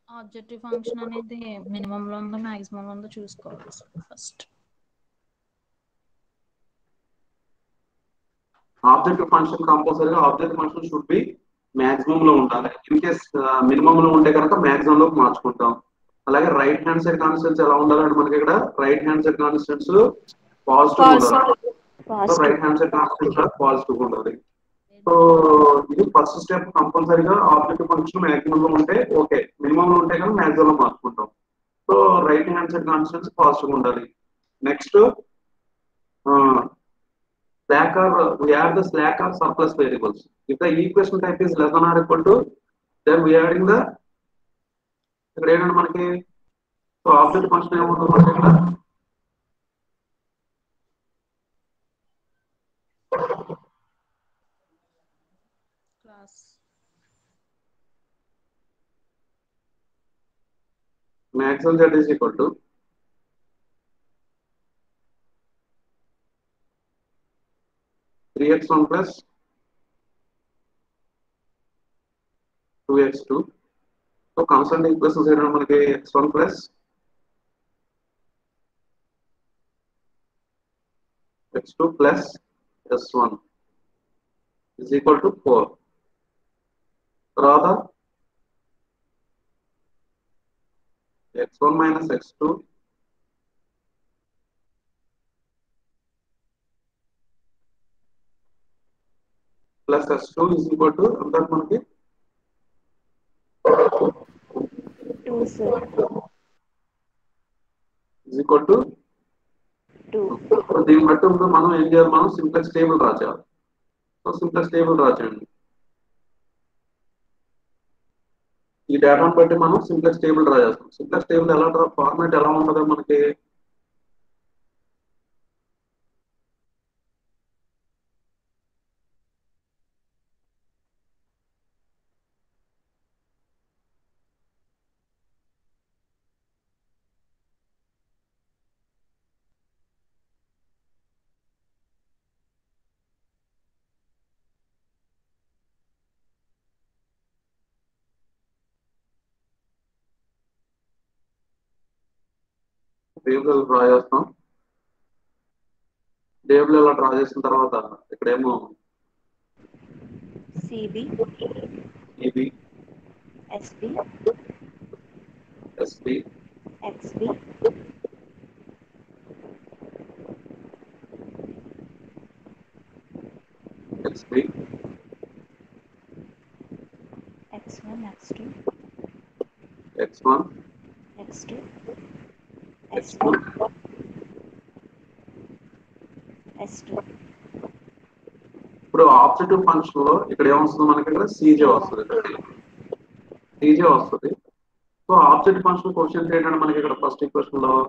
Objective function అనేది minimum లో ఉందో మాక్సిమం లో ఉందో చూసుకోవాలి ఫస్ట్ ఆబ్జెక్ట్ ఫంక్షన్ కంపల్సరీగా object function should be maximum లో ఉండాలి ఇన్ కేస్ మినిమం లో ఉంటే కనుక మాక్సిమం లోకి మార్చుకుంటాం అలాగే రైట్ హ్యాండ్ సైడ్ కాన్స్టెంట్స్ ఎలా ఉండాలంటే మనకి ఇక్కడ right hand side constants positive ఉండాలి so right hand side constants positive ఉండాలి సో ఇది ఫస్ట్ స్టెప్ కంపల్సరీగా ఆబ్జెక్ట్ ఫంక్షన్ మాక్సిమం లో ఉంటే ఓకే మినిమం లో ఉంటే కనుక మాక్సిమం లో మార్చుకుంటాం so right hand side constants positive ఉండాలి next slack or we add the slack or surplus variables. If the equation type is less than or equal to, then we are adding the ఇక్కడ ఏంటంటే మనకి so object function ఏమవుతుంది మనకి ఇక్కడ class maximum z is equal to three x one plus two x two. So constant equations ఏంటంటే మనకి x one plus x two plus s one is equal to four. తర్వాత x1 minus x2 plus s2 is equal to ఎంత మనకి two sir is equal to two so దీన్ని బట్టి ఇప్పుడు మనం ఏం చేయాలి మనం సింప్లెక్స్ టేబుల్ రాసేయాలి సో సింప్లెక్స్ టేబుల్ రాసేయండి ఈ డేటాను బట్టి మనం సింప్లెక్స్ టేబుల్ డ్రా చేస్తాం సింప్లెక్స్ టేబుల్ ఎలా డ్రా ఫార్మాట్ ఎలా ఉంటుందో మనకి టేబుల్ డ్రా చేస్తాం టేబుల్ ఎలా డ్రా చేసిన తర్వాత ఇక్కడేమో CB EB SB SP XB XP X one X two X one X two X S two one S two ఇప్పుడు ఆబ్జెక్టివ్ ఫంక్షన్ లో ఇక్కడ ఏమొస్తుంది మనకి ఇక్కడ సీజే వస్తుంది సీజే వస్తుంది సో ఆబ్జెక్ట్ ఫంక్షన్ క్వశ్చన్ ఏంటంటే మనకి ఇక్కడ ఫస్ట్ ఈక్వేషన్ లో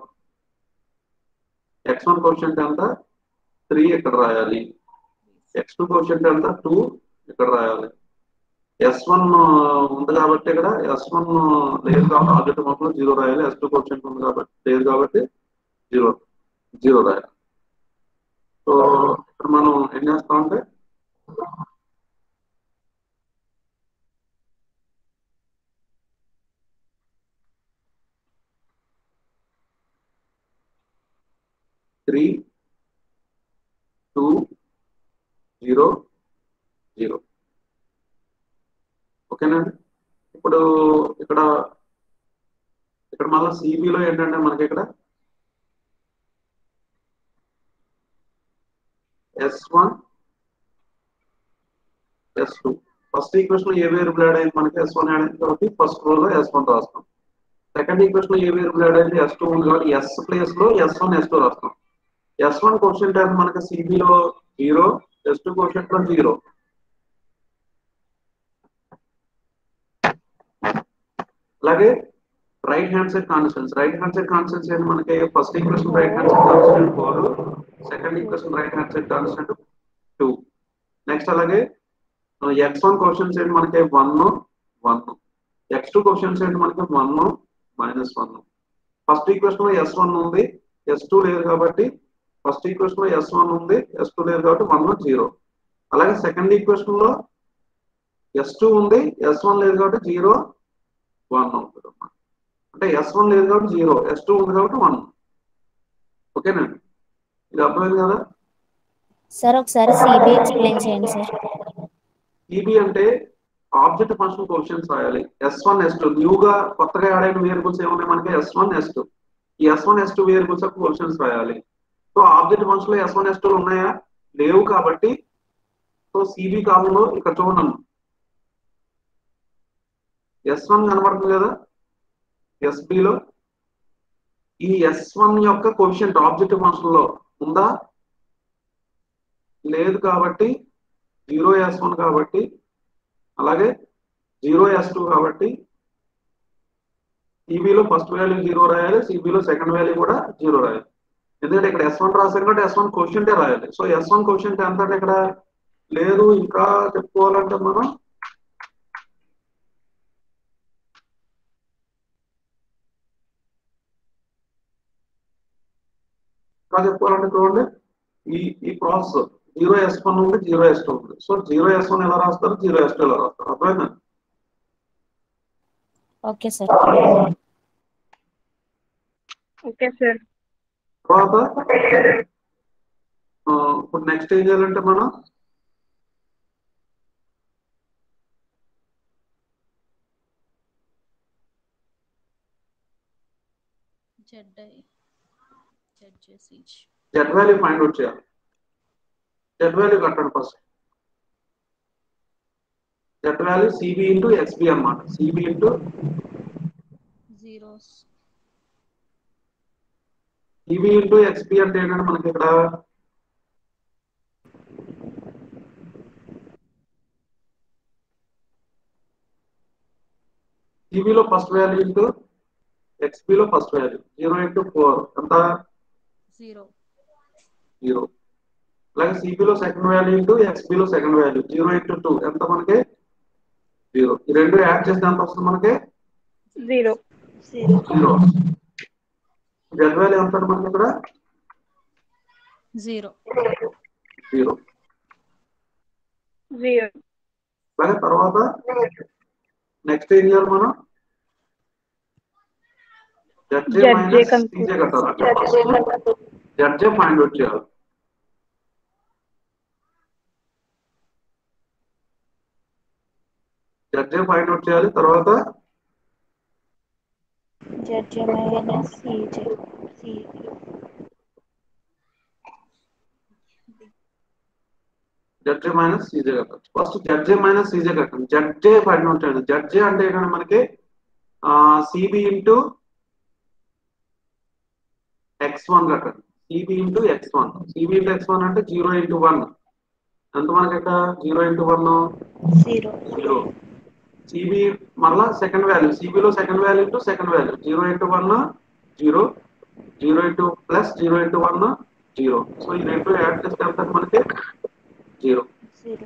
ఎక్స్ వన్ క్వశ్చన్ ఎంత త్రీ ఇక్కడ రాయాలి ఎక్స్ టూ క్వశ్చన్ ఎంత టూ ఇక్కడ రాయాలి ఎస్ వన్ ఉంది కాబట్టి ఇక్కడ ఎస్ వన్ లేదు కాబట్టి ఆబ్జెక్ట్ ఫంక్షన్ లో జీరో రాయాలి ఎస్ టూ క్వశ్చన్ ఉంది కాబట్టి లేదు కాబట్టి జీరో జీరో రాయాలి సో ఇక్కడ మనం ఏం చేస్తామంటే త్రీ టూ జీరో జీరో ఓకేనండి ఇప్పుడు ఇక్కడ ఇక్కడ మళ్ళీ సిబిలో ఏంటంటే మనకి ఇక్కడ S one S two first equation ఏ వేరియబుల్ యాడ్ అయింది మనకి ఎస్ వన్ యాడ్ అయింది కాబట్టి ఫస్ట్ రో లో ఎస్ వన్ రాస్తాం సెకండ్ ఈక్వేషన్ ఏ వేరియబుల్ యాడ్ అయింది ఎస్ టూ ఉంది కాబట్టి ఎస్ ప్లేస్ లో ఎస్ వన్ ఎస్ టూ రాస్తాం ఎస్ వన్ క్వశ్చన్ టైం మనకి సిబిలో జీరో ఎస్ టూ క్వశ్చన్ లో జీరో అలాగే right hand side constants right hand side constants ఏంటి మనకి first equation right hand side constant four second equation right hand side constant two next అలాగే X one questions ఏంటి మనకి one one X two questions ఏంటి మనకి one minus one first equation లో S one ఉంది S two లేదు కాబట్టి first equation లో ఎస్ వన్ ఉంది ఎస్ టూ లేదు కాబట్టి వన్ జీరో అలాగే సెకండ్ ఈక్వేషన్ లో ఎస్ టూ ఉంది ఎస్ వన్ లేదు కాబట్టి జీరో వన్ అవుతుంది అన్నమాట అంటే ఎస్ వన్ లేదు కాబట్టి జీరో ఎస్ టూ ఉంది కాబట్టి వన్ ఓకేనండి ఇది అర్థమైంది కదా సార్ ఒకసారి సిబి ఎక్స్ప్లెయిన్ చేయండి సార్ ఈబీ అంటే ఆబ్జెక్ట్ ఫంక్షన్ కోషన్స్ రాయాలి ఎస్ వన్ ఎస్ టూ న్యూగా కొత్తగా యాడ్ అయిన వేరియబుల్స్ ఏమున్నాయి మనకి ఎస్ వన్ ఎస్ టూ ఈ S one S two variables quotients రాయాలి సో ఆబ్జెక్ట్ ఫంక్షన్ లో ఎస్ వన్ ఎస్ టూ ఉన్నాయా లేవు కాబట్టి సో సిబి కాలంలో ఇక్కడ చూడండి ఎస్ వన్ కనబడుతుంది కదా ఎస్బిలో ఈ ఎస్ వన్ యొక్క కోషంట్ ఆబ్జెక్ట్ ఫంక్షన్ లో ఉందా లేదు కాబట్టి జీరో ఎస్ వన్ కాబట్టి అలాగే జీరో ఎస్ టూ కాబట్టి సిబిలో ఫస్ట్ వాల్యూ జీరో రాయాలి సిబిలో సెకండ్ వాల్యూ కూడా జీరో రాయాలి ఎందుకంటే ఇక్కడ ఎస్ వన్ రాసాం కాబట్టి ఎస్ వన్ క్వశ్చన్ రాయాలి సో ఎస్ వన్ క్వశ్చన్ ఎంత అంటే ఇక్కడ లేదు ఇంకా చెప్పుకోవాలంటే మనం ఇంకా చెప్పుకోవాలంటే చూడండి ఈ ఈ ప్రాసెస్ జీరో ఎస్ వన్ ఉంది జీరో ఎస్ టూ ఉంది సో జీరో ఎస్ వన్ ఎలా రాస్తారు జీరో ఎస్ టూ ఎలా రాస్తారు అర్థమైందా ఓకే సార్ ఓకే సార్ తర్వాత ఆ, ఇప్పుడు నెక్స్ట్ ఏం చేయాలంటే మనం జెడ్ జెడ్ చేసి జెడ్ వాల్యూ ఫైండ్ అవుట్ చేయాలి జెడ్ వాల్యూ కట్టండి first Z value CB into XB అనమాట CB into zeros CB into XB అంటే ఏంటంటే మనకి ఇక్కడ సిబిలో ఫస్ట్ వాల్యూ ఇంటూ ఎక్స్బిలో first value zero into four ఎంత జీరో జీరో అలాగే సిబిలో సెకండ్ వాల్యూ ఇంటూ ఎక్స్బిలో second value zero into two ఎంత మనకి జీరో ఈ రెండు యాడ్ చేస్తే ఎంత వస్తుంది మనకి zero zero zero Z value ఎంత మనకి ఇక్కడ జీరో జీరో జీరో అలాగే తర్వాత నెక్స్ట్ ఏం చేయాలి మనం జడ్జే జడ్జే మైనస్ కనుక్కో- సీజే కట్టాలి జడ్జే ఫైండ్ అవుట్ చేయాలి జడ్జే ఫైండ్ అవుట్ చేయాలి తర్వాత ZJ minus CJ C ZJ minus CJ కట్టచ్చు ఫస్ట్ జడ్జే మైనస్ సీజే కట్టండి జడ్జే ఫైండ్ అవుట్ చేయండి జడ్జే అంటే ఏంటంటే మనకి సిబి ఇంటూ ఎక్స్ వన్ కట్టండి CB into X one CB into X one అంటే జీరో ఇంటూ వన్ ఎంత మనకి ఇక్కడ zero into one zero zero CB మళ్ళా సెకండ్ వాల్యూ సిబిలో second value into second value zero into one zero zero into plus zero into one zero so ఈ రెండు add చేస్తే ఎంత మనకి జీరో జీరో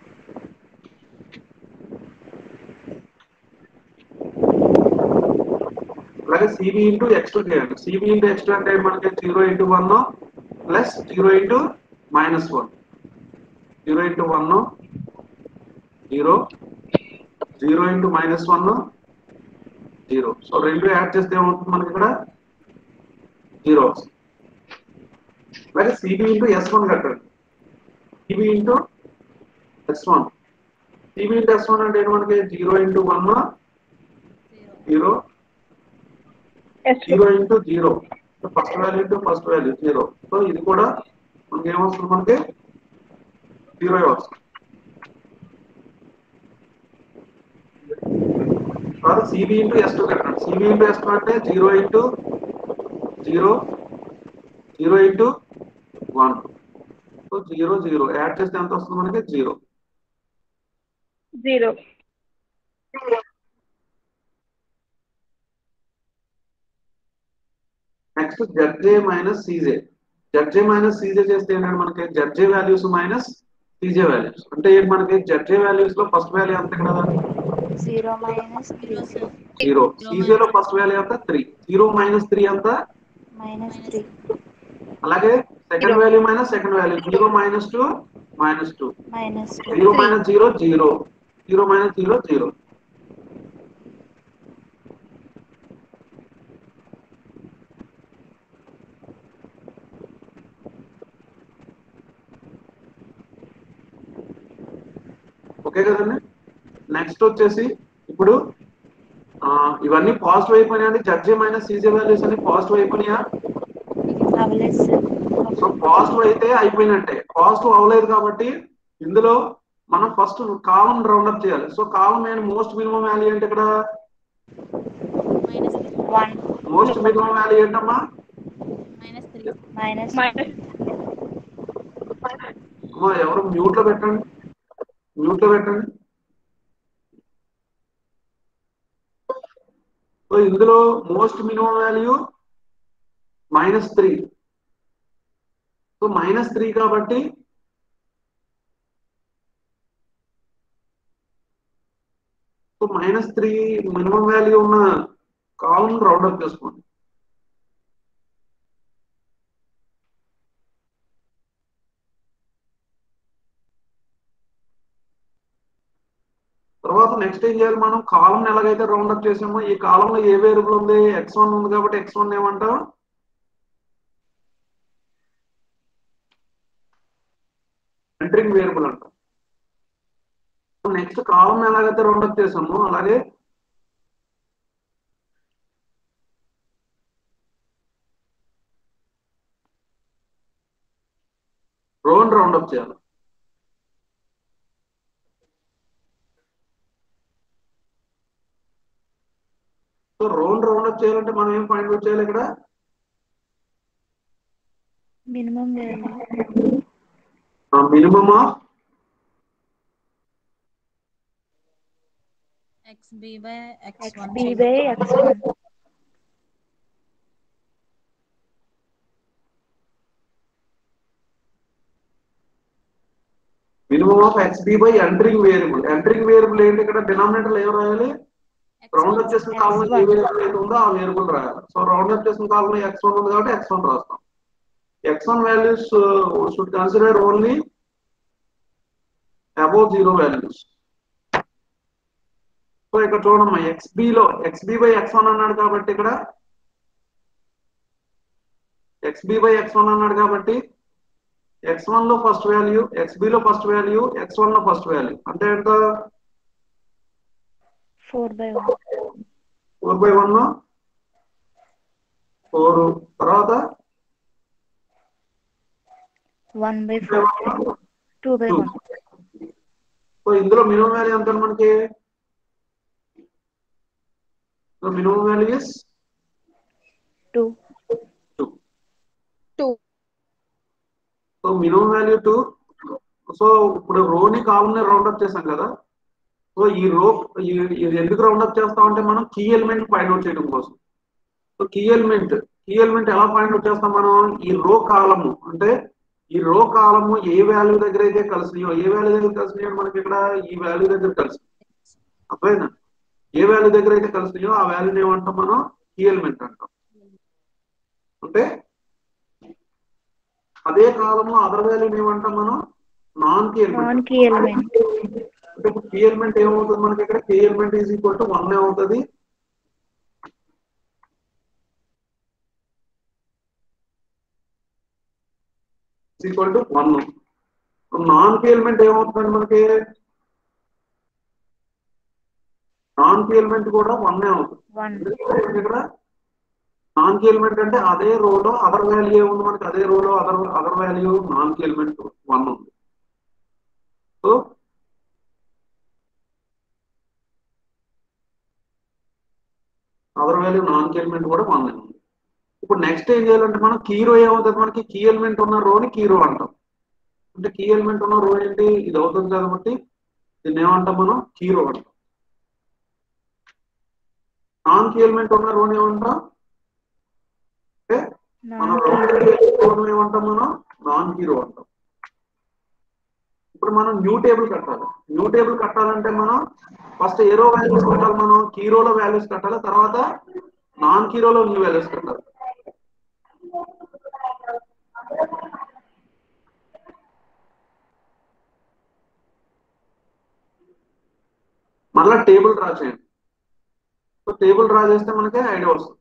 అలాగే సిబి ఇంటూ ఎక్స్ టూ చేయండి CB into X two అంటే మనకి zero into one plus zero into minus one zero into one zero zero into minus one zero so రెండు యాడ్ చేస్తే ఏమవుతుంది మనకి ఇక్కడ జీరో వస్తుంది అలాగే సిబి ఇంటూ ఎస్ వన్ కట్టండి CB into S one CB into S one అంటే ఏంటి మనకి zero into one zero zero yes zero into zero first value into first value zero so ఇది కూడా మనకి ఏమొస్తుంది మనకి జీరో వస్తుంది తర్వాత సిబి ఇంటూ ఎస్ టూ కట్టండి సిబి ఇంటూ ఎస్ టూ అంటే zero into zero zero into one so zero zero add చేస్తే ఎంత వస్తుంది మనకి zero zero next ZJ minus CJ ZJ minus CJ చేస్తే ఏంటంటే మనకి ZJ values minus CJ values అంటే ఏంటి మనకి జడ్జే వాల్యూస్ లో ఫస్ట్ వాల్యూ ఎంత ఇక్కడ zero minus three zero CJ లో ఫస్ట్ వాల్యూ ఎంత త్రీ జీరో మైనస్ త్రీ ఎంత మైనస్ త్రీ అలాగే second value minus second value zero minus two minus two minus two zero minus zero zero zero minus zero zero next వచ్చేసి ఇప్పుడు ఆ, ఇవన్నీ positive అయిపోయినాయండి ZJ minus CJ values అన్ని positive అయిపోయినాయా అవ్వలేదు సార్ సో పాజిటివ్ అయితే అయిపోయినట్టే పాజిటివ్ అవ్వలేదు కాబట్టి ఇందులో మనం ఫస్ట్ కాలం రౌండప్ చేయాలి so column and most minimum value ఏంటి ఇక్కడ minus three one most minimum value ఏంటమ్మా మైనస్ త్రీ మైనస్ మైనస్ అమ్మా ఎవరు మ్యూట్ లో పెట్టండి మ్యూట్ లో పెట్టండి సో ఇందులో most minimum value minus three so minus three కాబట్టి so minus three minimum value ఉన్న కాలం రౌండప్ చేసుకోండి తర్వాత నెక్స్ట్ ఏం చేయాలి మనం కాలం ఎలాగైతే రౌండప్ చేసామో ఈ కాలంలో ఏ వేరియబుల్ ఉంది ఎక్స్ వన్ ఉంది కాబట్టి ఎక్స్ వన్ ఏమంటాం ఎంట్రింగ్ వేరియబుల్ అంటాం నెక్స్ట్ కాలం ఎలాగైతే రౌండప్ చేసామో అలాగే రోన్ రౌండప్ చేయాలి సో రోన్ రౌండప్ చేయాలంటే మనం ఏం పాయింట్ అవుట్ చేయాలి ఇక్కడ minimum value minimum of X B by X X one B by X one minimum of X B by entering variable entering variable ఏంటి ఇక్కడ డినామినేటర్ ఏం రాయాలి రౌండ్ అప్ చేసిన కాలంలో ఏ వేరియబుల్ అయితే ఉందో ఆ వేరియబుల్ రాయాలి సో రౌండ్ అప్ చేసిన కాలంలో ఎక్స్ వన్ ఉంది కాబట్టి ఎక్స్ వన్ రాస్తాం X one values should consider only above zero values so ఇక్కడ చూడమ్మా ఎక్స్ లో X B by X one అన్నాడు కాబట్టి ఇక్కడ X B by X one అన్నాడు కాబట్టి ఎక్స్ వన్ లో ఫస్ట్ వాల్యూ ఎక్స్ లో ఫస్ట్ వాల్యూ ఎక్స్ వన్ లో ఫస్ట్ వాల్యూ అంటే ఎంత four by one four by one four తర్వాత one by four two by one so ఇందులో మినిమం వాల్యూ ఎంత మనకి minimum value is two two two so minimum value two so ఇప్పుడు రోని కాలంని round up చేసాం కదా సో ఈ రో ఈ- ఇది ఎందుకు రౌండప్ చేస్తాం అంటే మనం కీ ఎలిమెంట్ ఫైండ్ అవుట్ చేయడం కోసం so key element key element ఎలా ఫైండ్ అవుట్ చేస్తాం మనం ఈ రో కాలము అంటే ఈ రో కాలము ఏ వాల్యూ దగ్గర అయితే కలిసినాయో ఏ వాల్యూ దగ్గర కలిసినాయో మనకి ఇక్కడ ఈ వాల్యూ దగ్గర కలిసి అర్థమైందా ఏ వాల్యూ దగ్గర అయితే కలిసినాయో ఆ వాల్యూని ఏమంటాం మనం కీ ఎలిమెంట్ అంటాం అంటే అదే కాలంలో అదర్ వాల్యూని ఏమంటాం మనం non key non element key element అంటే ఇప్పుడు కే ఎలిమెంట్ ఏమవుతుంది మనకి ఇక్కడ key element is equal to one అవుతుంది equal to one non key element ఏమవుతుందండి మనకి నాన్ కే ఎలిమెంట్ కూడా వన్ అవుతుంది వన్ ఎందుకంటే ఇక్కడ నాన్ కే ఎలిమెంట్ అంటే అదే రోలో అదర్ వాల్యూ ఏముంది మనకి అదే రోలో other other value non key element one ఉంది so other value non key element కూడా వన్ ఉంది ఇప్పుడు నెక్స్ట్ ఏం చేయాలంటే మనం కీ రో ఏమవుతుంది మనకి కీ ఎలిమెంట్ ఉన్న రోని కీ రో అంటాం అంటే కీ ఎలిమెంట్ ఉన్న రో ఏంటి ఇది అవుతుంది కాబట్టి దీన్ని ఏమంటాం మనం కీ రో అంటాం నాన్ కీ ఎలిమెంట్ ఉన్న రోని ఏమంటాం అంటే మనం నాన్ రోని ఏమంటాం మనం నాన్ కీ రో అంటాం ఇప్పుడు మనం న్యూ టేబుల్ కట్టాలి న్యూ టేబుల్ కట్టాలంటే మనం ఫస్ట్ ఏ రో వాల్యూస్ కట్టాలి మనం కీరోలో వాల్యూస్ కట్టాలి తర్వాత నాన్ కీరోలో న్యూ వాల్యూస్ కట్టాలి మళ్ళా టేబుల్ డ్రా చేయండి సో టేబుల్ డ్రా చేస్తే మనకి ఐడియా వస్తుంది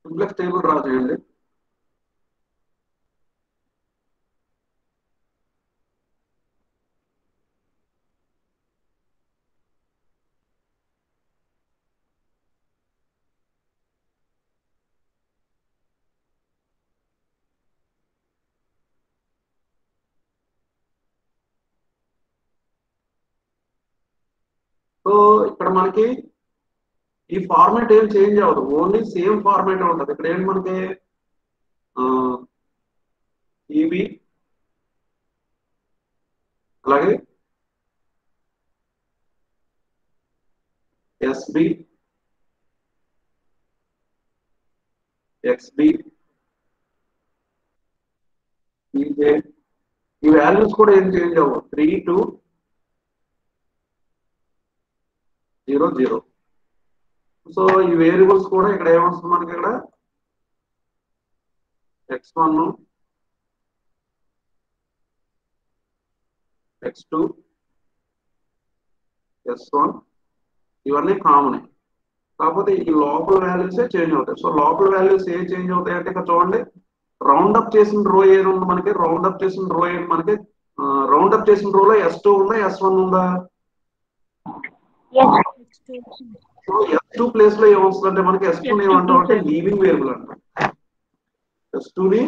సింప్లెక్స్ టేబుల్ డ్రా చేయండి సో ఇక్కడ మనకి ఈ ఫార్మాట్ ఏం చేంజ్ అవ్వదు ఓన్లీ సేమ్ ఫార్మాట్ ఉంటుంది ఇక్కడ ఏంటి మనకి ఈబి అలాగే ఎస్బి ఎక్స్బి ఈజే ఈ వాల్యూస్ కూడా ఏం చేంజ్ అవ్వవు three two zero zero so ఈ వేరియబుల్స్ కూడా ఇక్కడ ఏమొస్తుంది మనకి ఇక్కడ X one X two S one ఇవన్నీ కామన్ కాకపోతే ఈ లోపల వాల్యూసే చేంజ్ అవుతాయి సో లోపల వాల్యూస్ ఏ చేంజ్ అవుతాయి అంటే ఇక్కడ చూడండి రౌండ్ అప్ చేసిన రో ఏది ఉంది మనకి రౌండ్ అప్ చేసిన రో ఏంటి మనకి రౌండ్ అప్ చేసిన రోలో ఎస్ టూ ఉందా ఎస్ వన్ ఉందా సో ఎస్ టూ ప్లేస్ లో ఏమొస్తుందంటే మనకి ఎస్ టూ ఏమంటాం అంటే లీవింగ్ వేరియబుల్ అంటాం ఎస్ టూని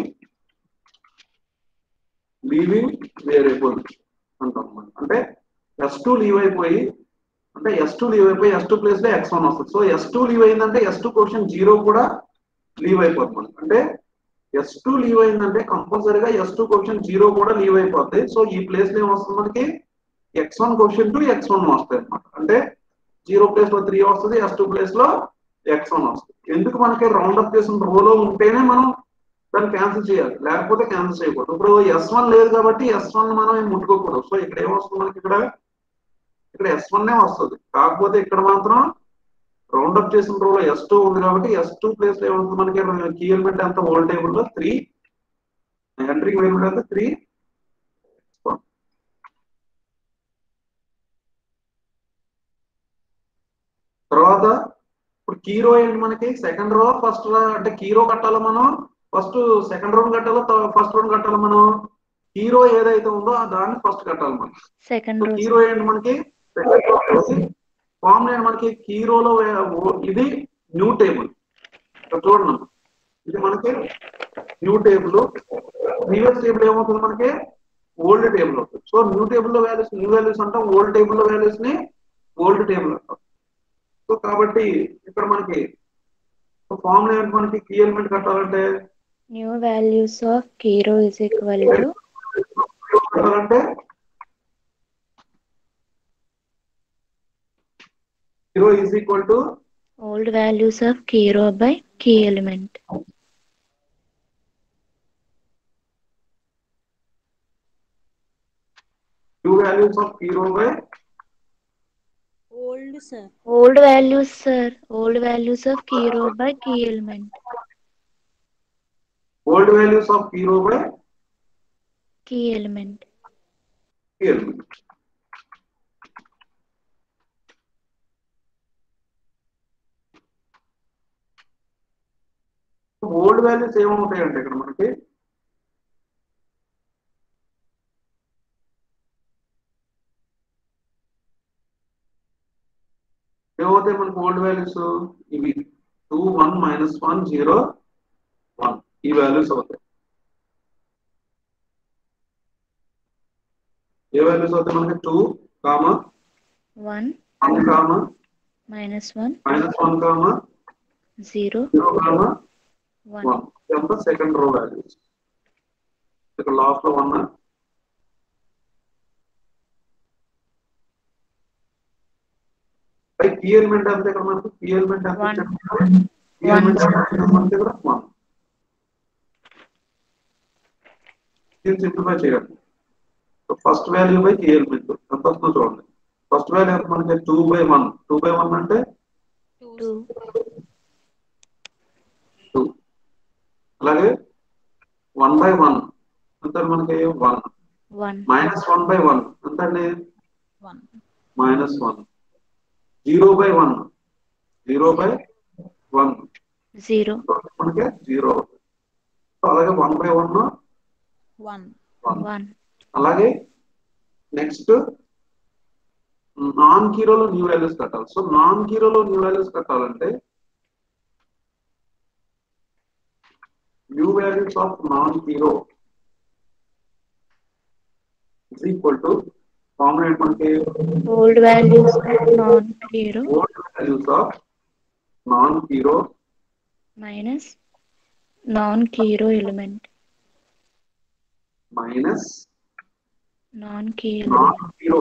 లీవింగ్ వేరియబుల్ అంటాం మనం అంటే ఎస్ టూ లీవ్ అయిపోయి అంటే ఎస్ టూ లీవ్ అయిపోయి ఎస్ టూ ప్లేస్ లో ఎక్స్ వన్ వస్తుంది సో ఎస్ టూ లీవ్ అయిందంటే ఎస్ టూ క్వశ్చన్ జీరో కూడా లీవ్ అయిపోతుంది మనకి అంటే ఎస్ టూ లీవ్ అయిందంటే కంపల్సరీగా ఎస్ టూ క్వశ్చన్ జీరో కూడా లీవ్ అయిపోద్ది సో ఈ ప్లేస్ లో ఏమొస్తుంది మనకి X one question two X one వస్తాయి అనమాట అంటే జీరో ప్లేస్ లో త్రీ వస్తుంది ఎస్ టూ ప్లేస్ లో ఎక్స్ వన్ వస్తుంది ఎందుకు మనకి రౌండ్ అప్ చేసిన రోలో ఉంటేనే మనం దాన్ని క్యాన్సిల్ చేయాలి లేకపోతే క్యాన్సిల్ చేయకూడదు ఇప్పుడు ఎస్ వన్ లేదు కాబట్టి ఎస్ వన్ మనం ఏం ముట్టుకోకూడదు సో ఇక్కడ ఏమొస్తుంది మనకి ఇక్కడ ఇక్కడ ఎస్ వన్ వస్తుంది కాకపోతే ఇక్కడ మాత్రం రౌండ్ అప్ చేసిన రోలో ఎస్ టూ ఉంది కాబట్టి ఎస్ టూ ప్లేస్ లో ఏమవుతుంది మనకి కీ ఎలిమెంట్ ఎంత ఓల్డ్ టేబుల్ లో త్రీ ఎంట్రీ వేరియబుల్ ఎంత త్రీ తర్వాత ఇప్పుడు కీ రో ఏంటి మనకి సెకండ్ రో ఫస్ట్ రో అంటే కీ రో కట్టాలో మనం ఫస్ట్ సెకండ్ రౌండ్ కట్టాలో ఫస్ట్ రౌండ్ కట్టాలో మనం హీరో ఏదైతే ఉందో ఆ దాన్ని ఫస్ట్ కట్టాలి మనం సెకండ్ రోజు హీరో ఏంటి మనకి ఫామ్ ఏంటి మనకి హీరోలో ఇది న్యూ టేబుల్ చూడండి ఇది మనకి న్యూ టేబుల్ ప్రీవియస్ టేబుల్ ఏమవుతుంది మనకి ఓల్డ్ టేబుల్ అవుతుంది సో న్యూ టేబుల్ లో వాల్యూస్ న్యూ వాల్యూస్ అంటాం ఓల్డ్ టేబుల్ లో వాల్యూస్ ని ఓల్డ్ టేబుల్ అంటాం సో కాబట్టి ఇక్కడ మనకి ఫామ్ లో ఏంటి మనకి కీ ఎలిమెంట్ కట్టాలంటే new values of key row is equal to కట్టాలంటే key row is equal to old values of key row by key element new values of key row by old sir old values sir old values of key row by key element old values of key row by key element key element old values ఏమవుతాయంటే ఇక్కడ మనకి ఏమవుతాయి మనకి old values ఇవి two one minus one zero one ఈ values అవుతాయి ఏ values అవుతాయి మనకి two comma one one comma minus one minus one comma zero zero comma one one ఎంత సెకండ్ రో వాల్యూస్ ఇక్కడ లాస్ట్ లో వన్ కీ ఎలిమెంట్ ఎంత ఇక్కడ మనకి కీ ఎలిమెంట్ ఎంత One. కీ ఎలిమెంట్ ఎంత మనకి ఇక్కడ వన్ దీన్ని సింప్లిఫై చేయండి first value by key element ఎంత వస్తుందో చూడండి ఫస్ట్ వాల్యూ ఎంత మనకి two by one two by one అంటే టూ టూ అలాగే వన్ బై వన్ ఎంత మనకి one one minus one by one ఎంత అండి one minus one zero by one zero by one zero మనకి జీరో అలాగే one by one one one one అలాగే next non కీరోలో న్యూ వాల్యూస్ కట్టాలి సో నాన్ కీరోలో న్యూ వాల్యూస్ కట్టాలంటే new values of non key row is equal to common మనకి old values non zero old values of non key row minus non key row element minus non key non key row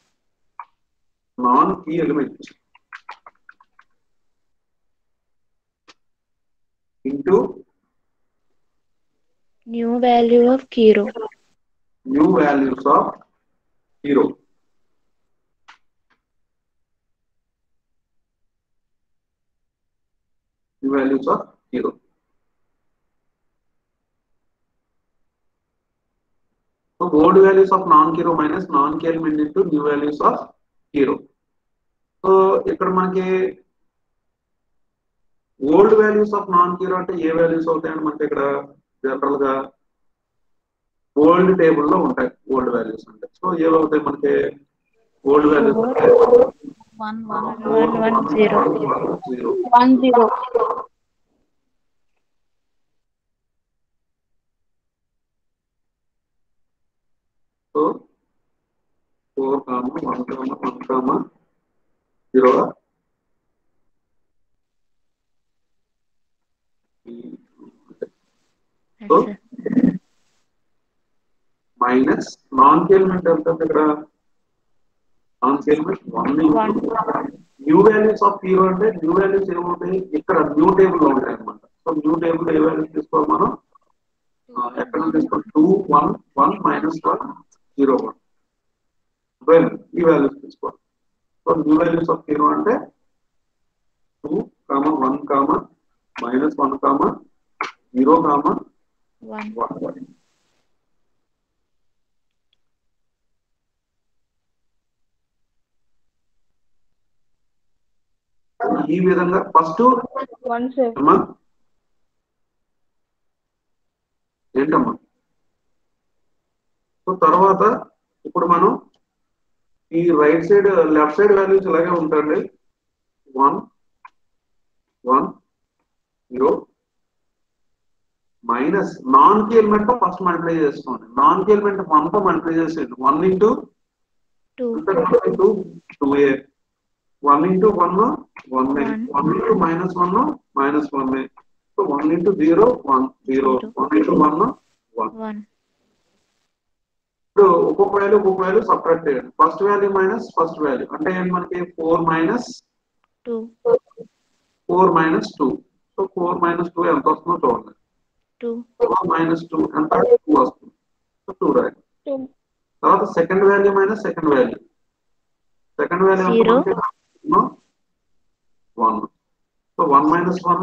non key element into new value of key row new values of hero. New values of hero. So old values of non-hero minus non-key element into new values of hero. So ఇక్కడ మనకి old values of non key row అంటే ఏ values అవుతాయండి మనకి ఇక్కడ general గా old table లో ఉంటాయి ఓల్డ్ వాల్యూస్ అంటే సో ఏమవుతాయి మనకి old values one one one one zero zero one zero so four comma one comma one comma zero so minus non element ఎంత ఉంది ఇక్కడ non element one new values of key row అంటే new values ఏమవుతాయి ఇక్కడ new table లో ఉంటాయి అనమాట so new table ఏ వాల్యూస్ తీసుకోవాలి మనం ఆ, ఎక్కడ నుంచి తీసుకోవాలి two one one minus one zero one ఈ వాల్యూస్ తీసుకోవాలి so new values of key row అంటే two comma one comma minus one comma zero comma one one ఈ విధంగా ఫస్ట్ వన్ సెవెన్ అమ్మా ఏంటమ్మా సో తర్వాత ఇప్పుడు మనం ఈ right side left side values ఇలాగే ఉంటాయండి one one zero minus non key element first multiply చేసుకోండి నాన్ కి ఎలిమెంట్ వన్ తో మల్టిప్లై చేసేయండి one into two into two ఏ one into one one One. One into minus one minus one so one into zero one zero Zero. One into one one one ఇప్పుడు ఒక్కొక్క value ఒక్కొక్క value separate చేయండి first value minus first value అంటే ఏంటి మనకి four minus two four minus two so four minus two ఎంత వస్తుందో చూడండి టూ ఫోర్ మైనస్ టూ ఎంత టూ వస్తుంది సో టూ రాయండి టూ తర్వాత second value minus second value second value Zero. One so one minus one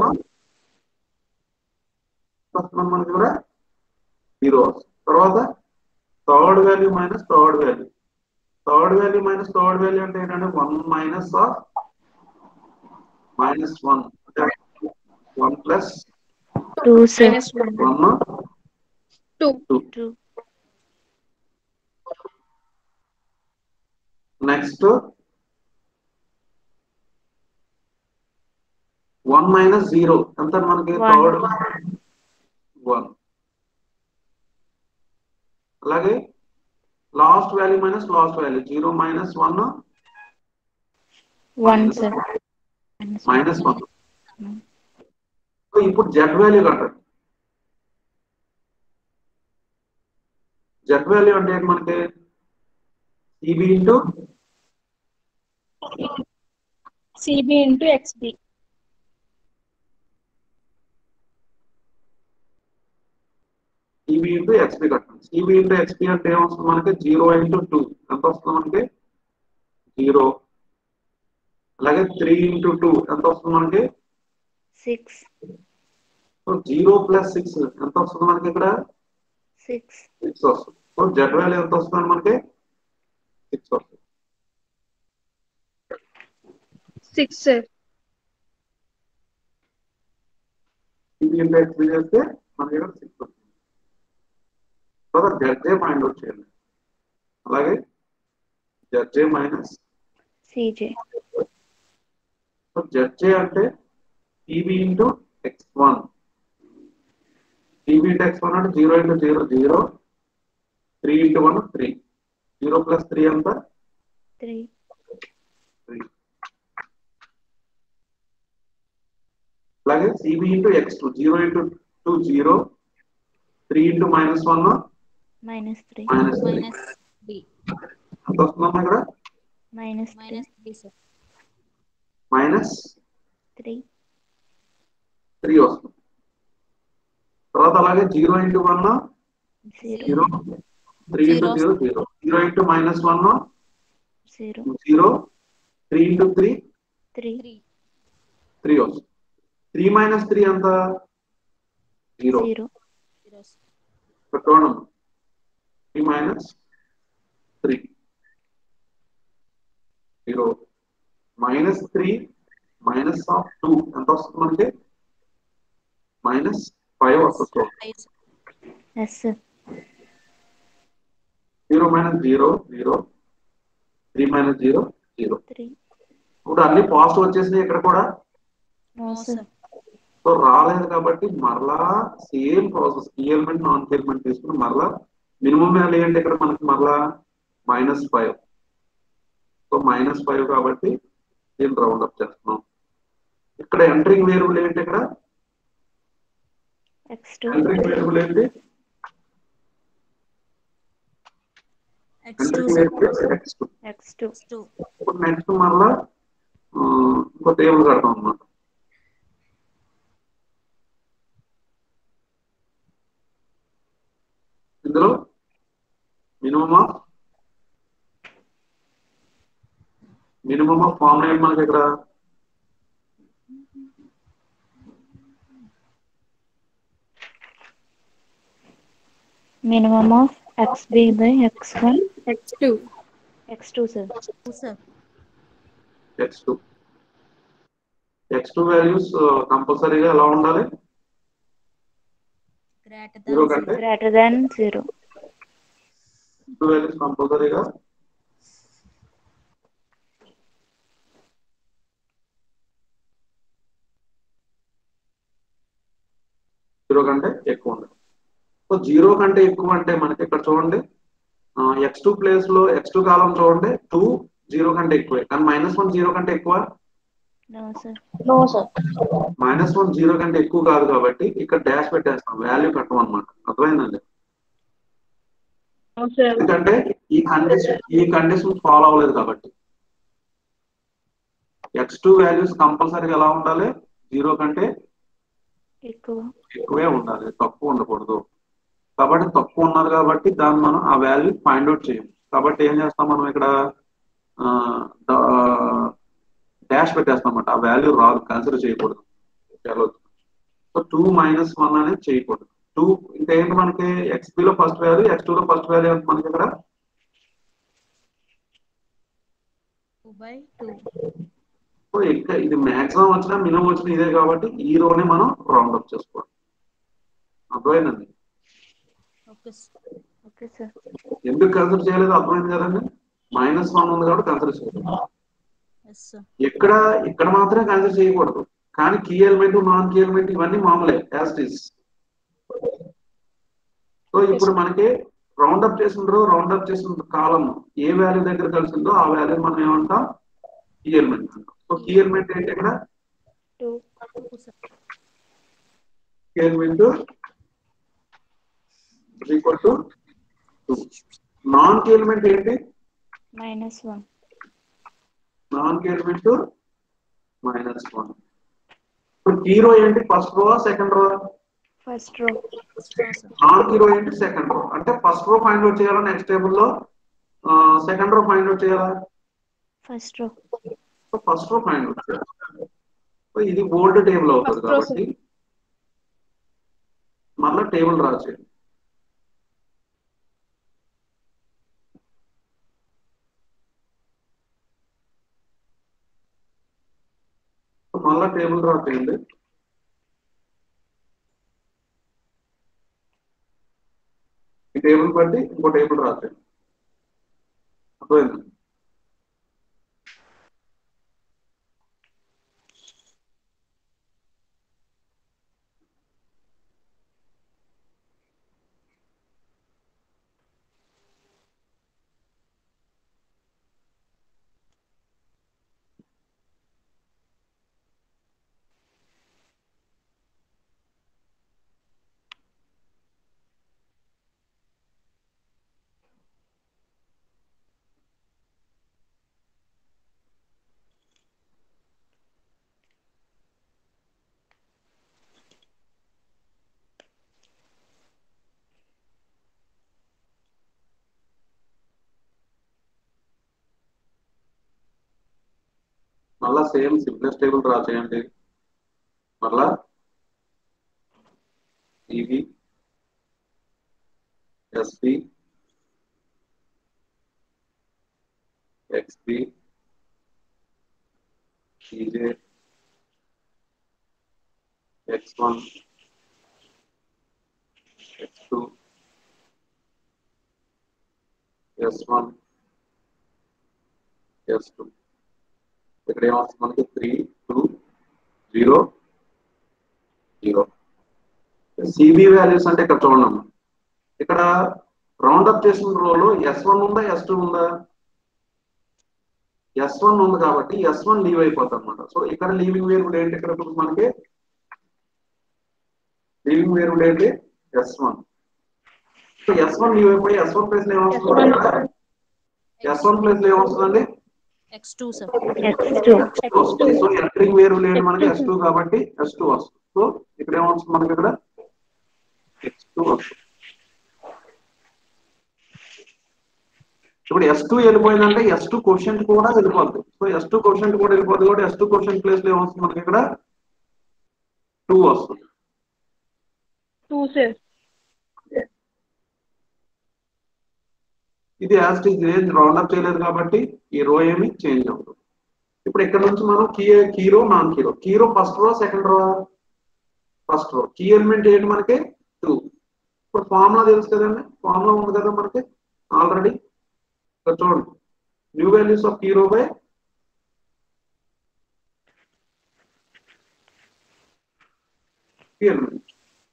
వస్తుంది మనకి కూడా జీరో తర్వాత third value minus third value third value minus third value అంటే ఏంటంటే one minus of minus one one plus two sir minus one one two two next one minus zero ఎంత మనకి One. Third one అలాగే last value minus last value zero minus one one sir minus one ఇప్పుడు Z value కట్టండి Z value అంటే ఏంటి మనకి CB into CB into XB CB into XP కట్టండి CB into XP అంటే ఏమొస్తుంది మనకి జీరో ఇంటూ టూ ఎంత వస్తుంది మనకి జీరో అలాగే త్రీ ఇంటూ టూ ఎంత వస్తుంది మనకి six so zero plus six ఎంత వస్తుంది మనకి ఇక్కడ సిక్స్ సిక్స్ వస్తుంది సో జెడ్ వాల్యూ ఎంత వస్తుంది మనకి సిక్స్ వస్తుంది six sir CB into XB చేస్తే మనకి ఇక్కడ సిక్స్ వస్తుంది తర్వాత జడ్జే ఫైండ్ అవుట్ చేయాలి అలాగే ZJ minus CJ so ZJ అంటే TB into X one TB into X one అంటే zero into zero zero three into one three zero plus three అంతా త్రీ త్రీ అలాగే CB into X two zero into two zero three into minus one minus three minus three minus B ఎంత వస్తుందమ్మా ఇక్కడ minus three minus B sir minus three three వస్తుంది తర్వాత అలాగే zero into one zero zero three into zero zero zero into minus one zero zero three into three three three three వస్తుంది three minus three ఎంత zero zero zero చూడండి three minus three zero minus three minus of two ఎంత వస్తుంది మనకి minus five వస్తుంది five sir S zero minus zero zero three minus zero zero three ఇప్పుడు అన్ని positive వచ్చేసినాయి ఇక్కడ కూడా no no sir sir so రాలేదు కాబట్టి మరలా సేమ్ ప్రాసెస్ ఈ ఎలిమెంట్ నాన్ ఎలిమెంట్ తీసుకుని మరలా మినిమం వాల్యూ ఏంటి ఇక్కడ మనకి మరలా minus five so minus five కాబట్టి దీన్ని రౌండ్ అప్ చేస్తున్నాం ఇక్కడ ఎంట్రింగ్ వేరియబుల్ ఏంటి ఇక్కడ ఎక్స్ టూ ఎంట్రింగ్ వేరియబుల్ ఏంటి X two entering sir variable X two X two X two ఇప్పుడు నెక్స్ట్ మరలా ఆ, ఇంకో టేబుల్ కడతాం అన్నమాట ఇందులో minimum of minimum of form ఏంటి మనకి ఇక్కడ minimum of X B by X one X two X two sir two sir X two X two values కంపల్సరీగా ఎలా ఉండాలి గ్రేటర్ జీరో దాన్ కంటే greater than zero two values కంపల్సరీగా zero కంటే ఎక్కువ ఉండాలి సో జీరో కంటే ఎక్కువ అంటే మనకి ఇక్కడ చూడండి ఎక్స్ టూ ప్లేస్ లో ఎక్స్ టూ కాలం చూడండి టూ జీరో కంటే ఎక్కువే కానీ మైనస్ వన్ జీరో కంటే ఎక్కువ no sir no sir minus one zero కంటే ఎక్కువ కాదు కాబట్టి ఇక్కడ డాష్ పెట్టేస్తాం వాల్యూ కట్టం అనమాట అర్థమైందండి నో సార్ ఎందుకంటే ఈ కండిషన్ ఈ కండిషన్ ఫాలో అవ్వలేదు కాబట్టి ఎక్స్ టూ వాల్యూస్ కంపల్సరీగా ఎలా ఉండాలి జీరో కంటే ఎక్కువ ఎక్కువే ఉండాలి తక్కువ ఉండకూడదు కాబట్టి తక్కువ ఉన్నది కాబట్టి దాన్ని మనం ఆ వాల్యూ ఫైండ్ అవుట్ చేయం కాబట్టి ఏం చేస్తాం మనం ఇక్కడ డాష్ పెట్టేస్తాం అన్నమాట ఆ వాల్యూ రాదు కన్సిడర్ చేయకూడదు సో టూ మైనస్ వన్ అనేది చేయకూడదు టూ ఇంకా ఏంటి మనకి XP లో ఫస్ట్ వాల్యూ ఎక్స్ లో ఫస్ట్ వాల్యూ ఎంత మనకి ఇక్కడ టూ బై టూ సో ఇంకా ఇది మాక్సిమం వచ్చినా మినిమం వచ్చినా ఇదే కాబట్టి ఈ రోనే మనం రౌండ్ అప్ చేసుకోవాలి అర్థమైందండి ఓకే సార్ ఓకే సార్ ఎందుకు కన్సిడర్ చేయలేదు అర్థమైంది కదండి మైనస్ వన్ ఉంది కాబట్టి కన్సిడర్ చేయలేదు ఎస్ సార్ ఇక్కడ ఇక్కడ మాత్రమే కన్సిడర్ చేయకూడదు కానీ key element non key element ఇవన్నీ మామూలే యాజ్ ఇస్ సో ఇప్పుడు మనకి రౌండ్ అప్ చేసిండ్రు రౌండ్ అప్ చేసిన కాలం ఏ వాల్యూ దగ్గర కలిసిందో ఆ వాల్యూ మనం ఏమంటాం కీ ఎలిమెంట్ అంటాం సో కీ ఎలిమెంట్ ఏంటి ఇక్కడ two two sir key element equal to two non key element ఏంటి minus one non key element minus one ఇప్పుడు హీరో ఏంటి first row second row first row sir non key row ఏంటి second row అంటే first row find out చేయాలా next table లో second row find out చేయాలా first row so first row find out చేయాలి so ఇది old table అవుతుంది First row, కాబట్టి మళ్ళీ టేబుల్ డ్రా చేయండి సో మళ్ళా టేబుల్ డ్రా చేయండి టేబుల్ బట్టి ఇంకో టేబుల్ రాసేయండి అర్థమైంది మళ్ళా సేమ్ సింప్లెస్ టేబుల్ డ్రా చేయండి మళ్ళా ఈవి SP XP TJ X one X two S one S two ఇక్కడ ఏమొస్తుంది మనకి three two zero zero CB values అంటే ఇక్కడ చూడండి ఇక్కడ రౌండ్ అప్ చేసిన రోలో ఎస్ వన్ ఉందా ఎస్ టూ ఉందా ఎస్ వన్ ఉంది కాబట్టి ఎస్ వన్ లీవ్ అయిపోతుంది అనమాట సో ఇక్కడ లీవింగ్ వేరియబుల్ ఏంటి ఇక్కడ ఇప్పుడు మనకి లీవింగ్ వేరియబుల్ ఏంటి S one so S one leave అయిపోయి ఎస్ వన్ ప్లేస్ లో ఏమొస్తుంది ఎస్ వన్ ప్లేస్ లో ఏమొస్తుందండి X two sir X2. So entering variable ఏంటి మనకి ఎస్ టూ కాబట్టి ఎస్ టూ వస్తుంది సో ఇక్కడ ఏమొస్తుంది మనకి ఇక్కడ ఎక్స్ టూ వస్తుంది ఇప్పుడు ఎస్ టూ వెళ్ళిపోయిందంటే ఎస్ టూ క్వశ్చన్ కూడా వెళ్ళిపోద్ది సో ఎస్ టూ క్వశ్చన్ కూడా వెళ్ళిపోద్ది కాబట్టి ఎస్ టూ క్వశ్చన్ ప్లేస్ లో ఏమొస్తుంది మనకి ఇక్కడ టూ వస్తుంది టూ సార్ ఇది యాజ్ ఇస్ ఏం రౌండ్ అప్ చేయలేదు కాబట్టి ఈ రో ఏమి చేంజ్ అవ్వదు ఇప్పుడు ఇక్కడ నుంచి మనం key key row non key row key row first row second row first row key element ఏంటి మనకి టూ ఇప్పుడు ఫార్ములా తెలుసు కదండి ఫార్ములా ఉంది కదా మనకి ఆల్రెడీ ఇక్కడ చూడండి new values of key row by key element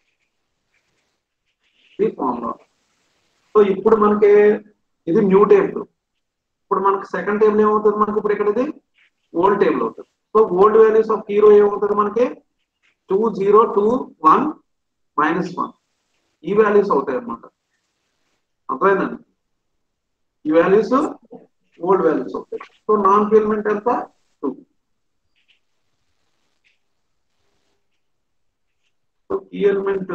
ఇది ఫార్ములా సో ఇప్పుడు మనకి ఇది న్యూ టేబుల్ ఇప్పుడు మనకి సెకండ్ టేబుల్ ఏమవుతుంది మనకి ఇప్పుడు ఇక్కడ ఇది ఓల్డ్ టేబుల్ అవుతుంది so old values of key row ఏమవుతుంది మనకి two zero two one minus one ఈ వాల్యూస్ అవుతాయి అన్నమాట అర్థమైందండి ఈ వాల్యూస్ ఓల్డ్ వాల్యూస్ అవుతాయి సో నాన్ ఫిల్మెంట్ ఎంత two so key element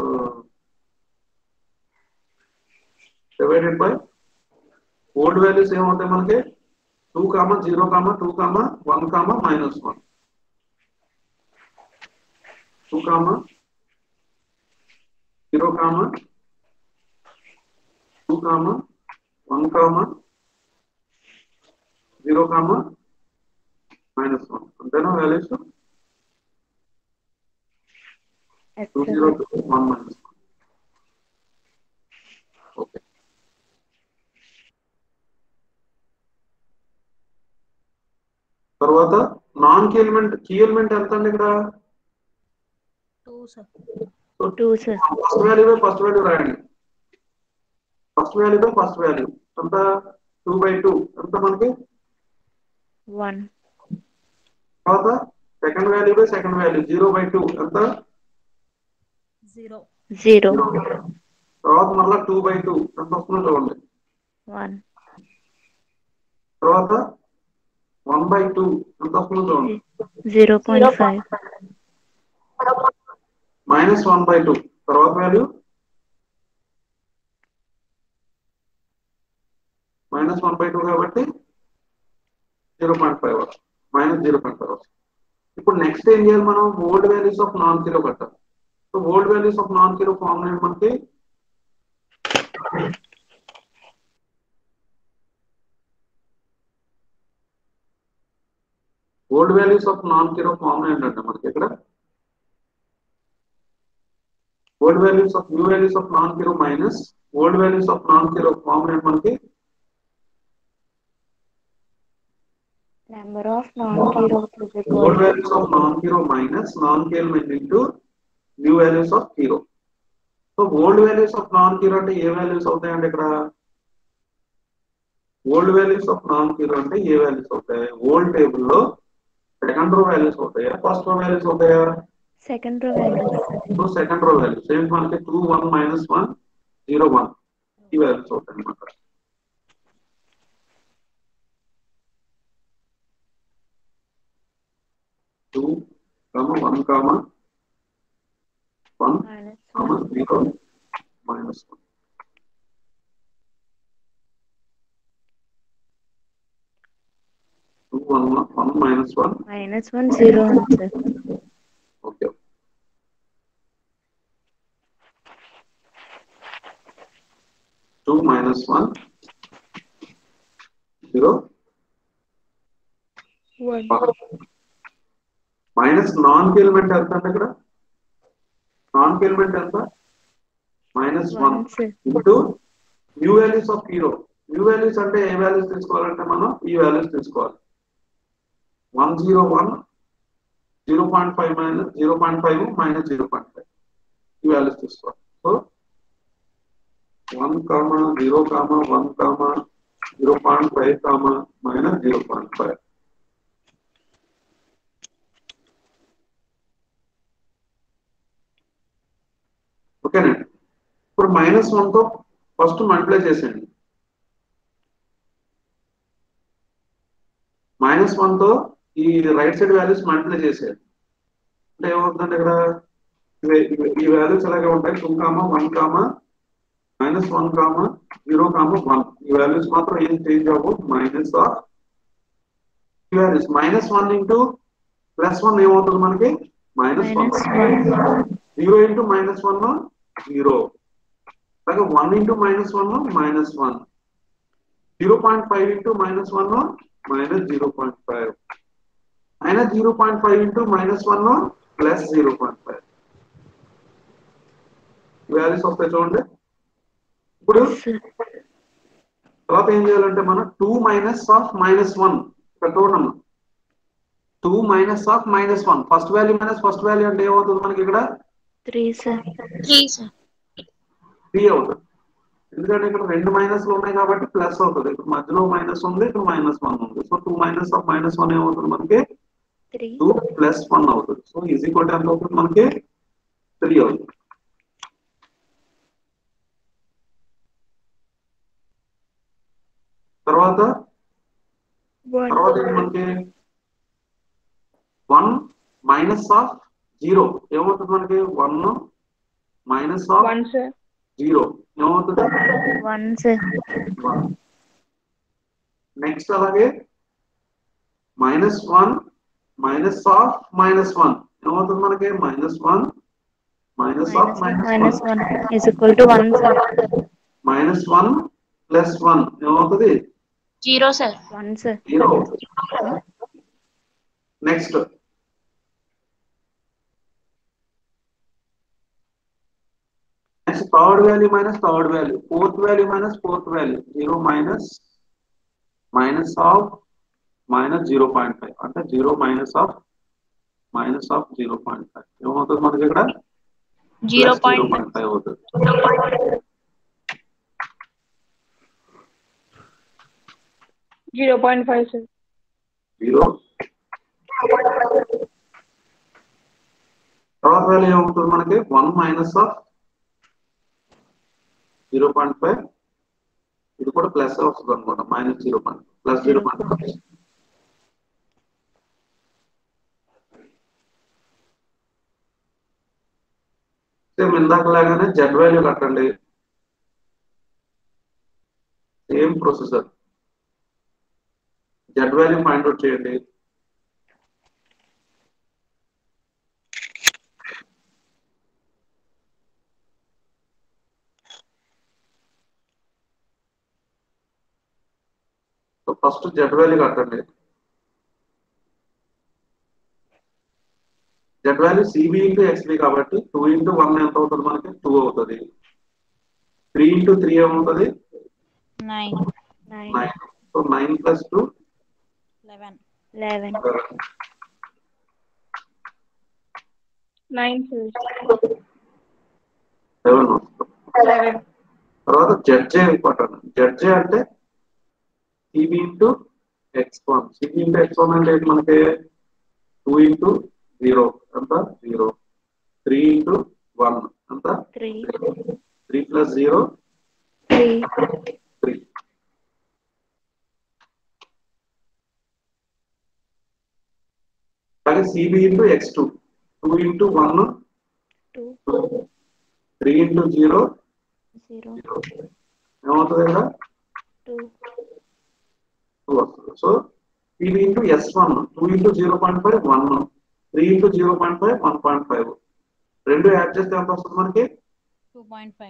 divided by old values ఏమవుతాయి మనకి two comma zero comma two comma one comma minus one two comma zero comma two comma one comma zero comma minus one అంతేనా values two zero two one minus one okay తర్వాత non key element key element ఎంత అండి ఇక్కడ two sir two sir first value by first value రాయండి first value by first value ఎంత two by two ఎంత మనకి one తర్వాత second value by second value zero by two ఎంత zero zero తర్వాత మళ్ళీ టూ బై టూ ఎంత వస్తుందో చూడండి వన్ తర్వాత వన్ బై టూ ఎంత వస్తుందో చూడండి zero point five minus one by two తర్వాత value minus one by two కాబట్టి జీరో పాయింట్ ఫైవ్ వస్తుంది మైనస్ జీరో పాయింట్ ఫైవ్ వస్తుంది ఇప్పుడు నెక్స్ట్ ఏం చేయాలి మనం old values of non zero కట్టాలి so old values of non zero form ఏంటి మనకి old values of non zero form ఏంటంటే మనకి ఇక్కడ old values of new values of non zero minus old values of non zero common ఏంటి మనకి Number of non-zero is equal old to values of non-zero minus non-zero into new values of zero. So old values of non zero అంటే ఏ values అవుతాయండి ఇక్కడ old values of non zero అంటే ఏ values అవుతాయి old table లో second row values అవుతాయా first row values అవుతాయా second row values. So second row values ఏంటి మనకి two one minus one zero one ఈ వాల్యూస్ అవుతాయి అనమాట two comma one comma one Minus comma one. zero minus one. Two one one one minus one. Minus one zero one sir. Okay. Two minus one. Zero. One. Minus non element ఎంత అంటే ఇక్కడ non element ఎంత minus one One sir. Into new values of key row new values అంటే ఏ values తీసుకోవాలంటే మనం ఈ values తీసుకోవాలి one zero one zero point five minus zero point five minus zero point five ఈ వాల్యూస్ తీసుకోవాలి so one comma zero comma one comma zero point five comma minus zero point five ఓకేనండి ఇప్పుడు minus one తో first multiply చేసేయండి minus one తో ఈ right side values multiply చేసేయండి అంటే ఏమవుతుందంటే ఇక్కడ ఇవి- ఇవి- ఈ వాల్యూస్ ఎలాగే ఉంటాయి two comma one comma minus one comma zero comma one ఈ వాల్యూస్ మాత్రం ఏం చేంజ్ అవ్వవు మైనస్ ఆఫ్ ఈ values minus one into plus one ఏమవుతుంది మనకి minus one Minus one. Zero into minus one zero అలాగే one into minus one minus one zero point five into minus one minus zero point five అయినా zero point five into minus one plus zero point five values వస్తాయి చూడండి ఇప్పుడు Sir. తర్వాత ఏం చేయాలంటే మనం two minus of minus one ఇక్కడ చూడమ్మా two minus of minus one first value minus first value అంటే ఏమవుతుంది మనకి ఇక్కడ Three sir. Three sir three అవుతుంది ఎందుకంటే ఇక్కడ రెండు మైనస్లు ఉన్నాయి కాబట్టి ప్లస్ అవుతుంది ఇక్కడ మధ్యలో మైనస్ ఉంది ఇక్కడ మైనస్ వన్ ఉంది so two minus of minus one ఏమవుతుంది మనకి Three. టూ ప్లస్ వన్ అవుతుంది సో ఈజ్ ఈక్వల్ ఎంత అవుతుంది మనకి త్రీ అవుతుంది తర్వాత One. తర్వాత ఏంటి మనకి వన్ మైనస్ ఆఫ్ జీరో ఏమవుతుంది మనకి one minus of One, sir. Zero ఏమవుతుంది One sir. నెక్స్ట్ అలాగే minus one minus of minus one ఏమవుతుంది మనకి minus one minus of Minus one. Minus Minus one is equal to one sir. Minus one plus one ఏమవుతుంది zero sir One sir. Zero అవుతుంది next next third value minus third value fourth value minus fourth value zero minus minus of minus zero point five అంటే zero minus of minus of zero point five ఏమవుతుంది మనకి ఇక్కడ zero Plus point 0.5 అవుతుంది Zero point five, sir. Zero తర్వాత value ఏమవుతుంది మనకి one minus of zero point five ఇది కూడా ప్లస్ వస్తుంది అనమాట minus zero point plus zero point five same ఇందాక లాగానే జెడ్ వాల్యూ కట్టండి same processor Z value find out చేయండి సో ఫస్ట్ జెడ్ వాల్యూ కట్టండి Z value CB into XB కాబట్టి టూ ఇంటూ వన్ ఎంత అవుతుంది మనకి టూ అవుతుంది త్రీ ఇంటూ త్రీ ఏమవుతుంది nine nine nine so nine plus two eleven eleven nine sir seven వస్తుంది eleven తర్వాత జడ్జే ఇంపార్టెంట్ జడ్జే అంటే CB into X one CB into X one అంటే ఏంటి మనకి టూ ఇంటూ జీరో ఎంత zero three into one ఎంత three three plus zero three three అలాగే CB into X two two into one two three into zero zero zero ఏమవుతుంది ఇక్కడ two two వస్తుంది so CB into S one two into zero point five one three into zero point five one point five రెండు add చేస్తే ఎంత వస్తుంది మనకి two point five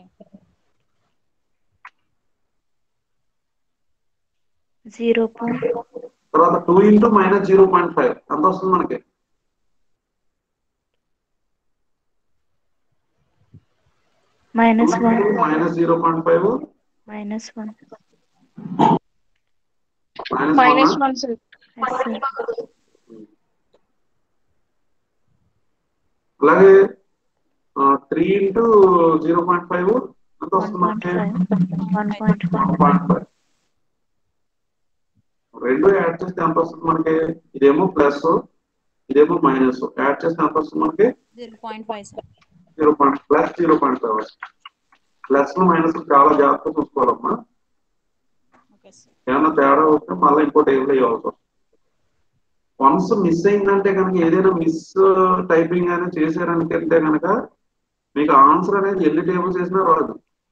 zero point తర్వాత two into minus zero point five ఎంత వస్తుంది మనకి minus one minus zero point five minus one minus one sir yes sir అలాగే three into zero point five ఎంత వన్ వస్తుంది పాయింట్ మనకి five one point five one point five రెండు add చేస్తే ఎంత వస్తుంది మనకి ఇదేమో ప్లస్ ఇదేమో మైనస్ యాడ్ చేస్తే ఎంత వస్తుంది మనకి zero point five sir zero point plus zero point five plus minus చాలా జాగ్రత్తగా చూసుకోవాలమ్మా ఓకే సార్ ఏమైనా తేడా వస్తే మళ్ళీ ఇంకో టేబుల్ వేయవలసి వస్తుంది వన్స్ మిస్ అయిందంటే కనుక ఏదైనా మిస్ టైపింగ్ అనేది చేశారనుకంటే కనుక మీకు ఆన్సర్ అనేది ఎన్ని టేబుల్స్ వేసినా రాదు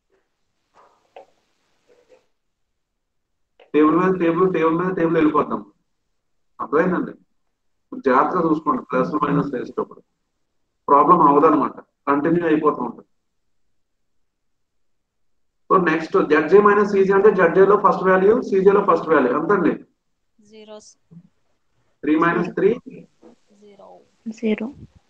టేబుల్ మీద టేబుల్ టేబుల్ మీద టేబుల్ వెళ్ళిపోతాం అర్థమైందండి జాగ్రత్తగా చూసుకోండి ప్లస్ మైనస్ వేసేటప్పుడు ప్రాబ్లం అవ్వదన్నమాట కంటిన్యూ అయిపోతూ ఉంటుంది so next ZJ minus CJ అంటే జడ్జేలో ఫస్ట్ వాల్యూ సీజేలో ఫస్ట్ వాల్యూ ఎంతండి zeros three minus three zero zero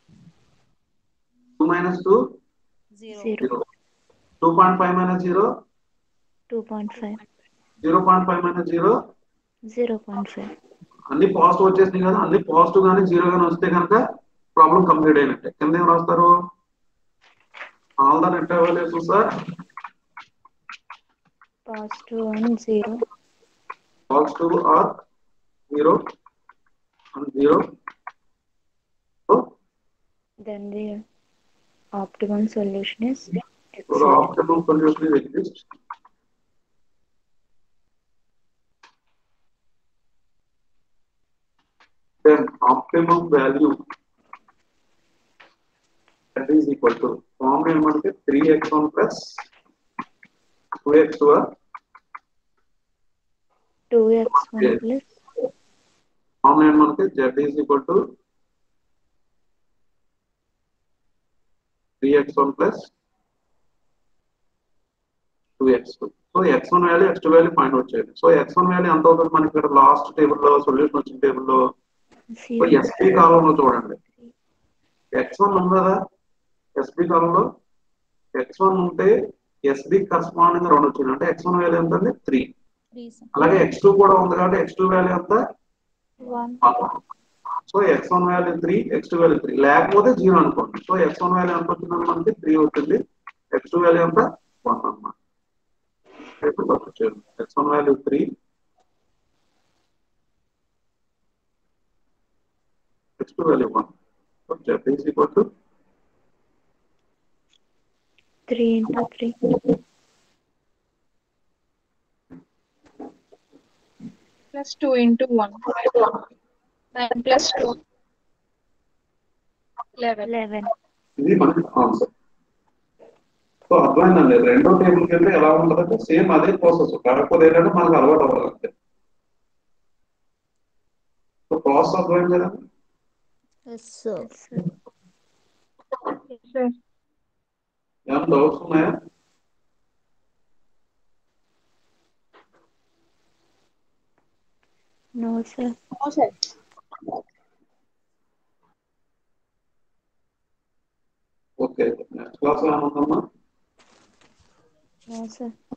two minus two zero zero zero two point five minus zero two point five zero point five minus zero zero point five అన్ని positive వచ్చేసినాయి కదా అన్ని positive గానీ zero గానీ వస్తే కనుక problem complete అయినట్టే కింద ఏం రాస్తారు all the net values sir positive and zero positive or zero and zero so then the optimum solution is x the optimum solution is exist then optimum value that is equal to form ఏమంటే three X one plus two X two 2x1 Yes. plus form ఏమంటే Z is equal to three X one plus two X two so X one value X two value point వచ్చేది so X one value ఎంత అవుతుంది మనకి ఇక్కడ last టేబుల్లో solution వచ్చిన టేబుల్లో zero SP కాలంలో చూడండి ఎక్స్ వన్ ఉంది కదా ఎస్పీ కాలంలో ఎక్స్ వన్ ఉంటే ఎస్బి కరస్పాండింగ్ రెండు వచ్చింది అంటే ఎక్స్ వన్ వాల్యూ ఎంత అండి త్రీ త్రీ సార్ అలాగే ఎక్స్ టూ కూడా ఉంది కాబట్టి ఎక్స్ టూ వాల్యూ ఎంత one so X one value three x two value three లేకపోతే జీరో అనుకోండి సో ఎక్స్ వన్ వాల్యూ ఎంత వచ్చిందంటే మనకి త్రీ వచ్చింది ఎక్స్ టూ వాల్యూ ఎంత వన్ అన్నమాట x one value three x two value one so z is equal to three into three plus 2 into 1. 9 plus 2. 11. eleven ఇది మనకి ఆన్సర్ సో అర్థమైందండి రెండో టేబుల్ కింద ఎలా ఉంటుందంటే సేమ్ అదే ప్రాసెస్ కాకపోతే ఏంటంటే మనకు అలవాటు అవ్వాలి అంతే సో ప్రాసెస్ అర్థమైంది కదా ఎస్ సార్ Yes, sir. ఏమైనా డౌట్స్ ఉన్నాయా no sir No, sir. Okay next class ఏమవుతుందమ్మా No, sir.